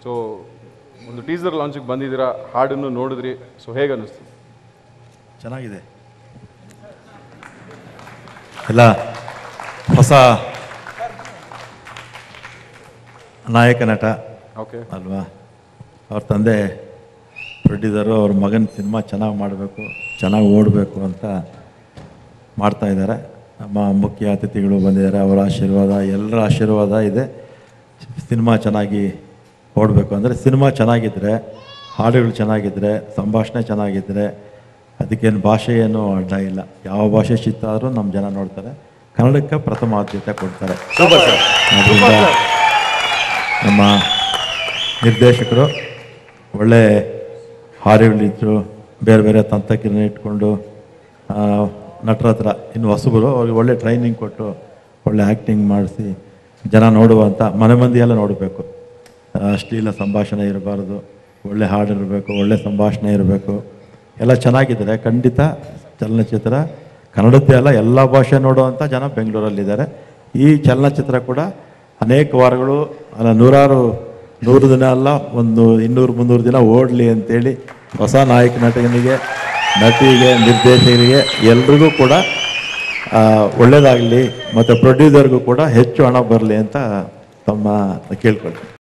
so ಒಂದು teaser ಲಾಂಚಿಗೆ ಬಂದಿದ್ದೀರಾ ಹಾಡನ್ನು ನೋಡಿದ್ರಿ ಸೊ ಹೇಗೆ ಅನ್ನಿಸ್ತು ಚೆನ್ನಾಗಿದೆ ಎಲ್ಲ ಹೊಸ ನಾಯಕ ನಟ ಓಕೆ ಅಲ್ವಾ ಅವ್ರ ತಂದೆ ಪ್ರೊಡ್ಯೂಸರು ಅವ್ರ ಮಗನ ಸಿನಿಮಾ ಚೆನ್ನಾಗಿ ಮಾಡಬೇಕು ಚೆನ್ನಾಗಿ ಓಡಬೇಕು ಅಂತ ಮಾಡ್ತಾ ಇದ್ದಾರೆ ನಮ್ಮ ಮುಖ್ಯ ಅತಿಥಿಗಳು ಬಂದಿದ್ದಾರೆ ಅವರ ಆಶೀರ್ವಾದ ಎಲ್ಲರ ಆಶೀರ್ವಾದ ಇದೆ ಸಿನಿಮಾ ಚೆನ್ನಾಗಿ ಓಡಬೇಕು ಅಂದರೆ ಸಿನಿಮಾ ಚೆನ್ನಾಗಿದ್ದರೆ ಹಾಡುಗಳು ಚೆನ್ನಾಗಿದ್ದರೆ ಸಂಭಾಷಣೆ ಚೆನ್ನಾಗಿದ್ದರೆ ಅದಕ್ಕೇನು ಭಾಷೆ ಏನು ಅಡ್ಡ ಇಲ್ಲ ಯಾವ ಭಾಷೆ ಚಿತ್ತ ಆದರೂ ನಮ್ಮ ಜನ ನೋಡ್ತಾರೆ ಕನ್ನಡಕ್ಕೆ ಪ್ರಥಮ ಆದ್ಯತೆ ಕೊಡ್ತಾರೆ ಅದರಿಂದ ನಮ್ಮ ನಿರ್ದೇಶಕರು ಒಳ್ಳೆ ಹಾಡುಗಳಿದ್ರು ಬೇರೆ ಬೇರೆ ತಂತ್ರಜ್ಞಾನ ಇಟ್ಕೊಂಡು ಆ, ನಟರ ಹತ್ರ ಇನ್ನು ಹೊಸಬರು ಅವ್ರಿಗೆ ಒಳ್ಳೆ ಟ್ರೈನಿಂಗ್ ಕೊಟ್ಟು ಒಳ್ಳೆ ಆ್ಯಕ್ಟಿಂಗ್ ಮಾಡಿಸಿ ಜನ ನೋಡುವಂಥ ಮನೆ ಮಂದಿ ಎಲ್ಲ ನೋಡಬೇಕು ಅಶ್ಲೀಲ ಸಂಭಾಷಣೆ ಇರಬಾರ್ದು ಒಳ್ಳೆ ಹಾಡು ಇರಬೇಕು ಒಳ್ಳೆ ಸಂಭಾಷಣೆ ಇರಬೇಕು ಎಲ್ಲ ಚೆನ್ನಾಗಿದ್ದಾರೆ ಖಂಡಿತ ಚಲನಚಿತ್ರ ಕನ್ನಡದ್ದೇ ಅಲ್ಲ ಎಲ್ಲ ಭಾಷೆ ನೋಡುವಂಥ ಜನ ಬೆಂಗಳೂರಲ್ಲಿದ್ದಾರೆ ಈ ಚಲನಚಿತ್ರ ಕೂಡ ಅನೇಕ ವಾರಗಳು ಅಲ್ಲ ನೂರಾರು ನೂರು ದಿನ ಅಲ್ಲ ಒಂದು ಇನ್ನೂರು ಮುನ್ನೂರು ದಿನ ಓಡಲಿ ಅಂತೇಳಿ ಹೊಸ ನಾಯಕ ನಟನಿಗೆ ನಟಿಗೆ ನಿರ್ದೇಶಕರಿಗೆ ಎಲ್ರಿಗೂ ಕೂಡ ಒಳ್ಳೆಯದಾಗಲಿ ಮತ್ತು ಪ್ರೊಡ್ಯೂಸರ್ಗೂ ಕೂಡ ಹೆಚ್ಚು ಹಣ ಬರಲಿ ಅಂತ ತಮ್ಮ ಕೇಳ್ಕೊಳ್ತೀನಿ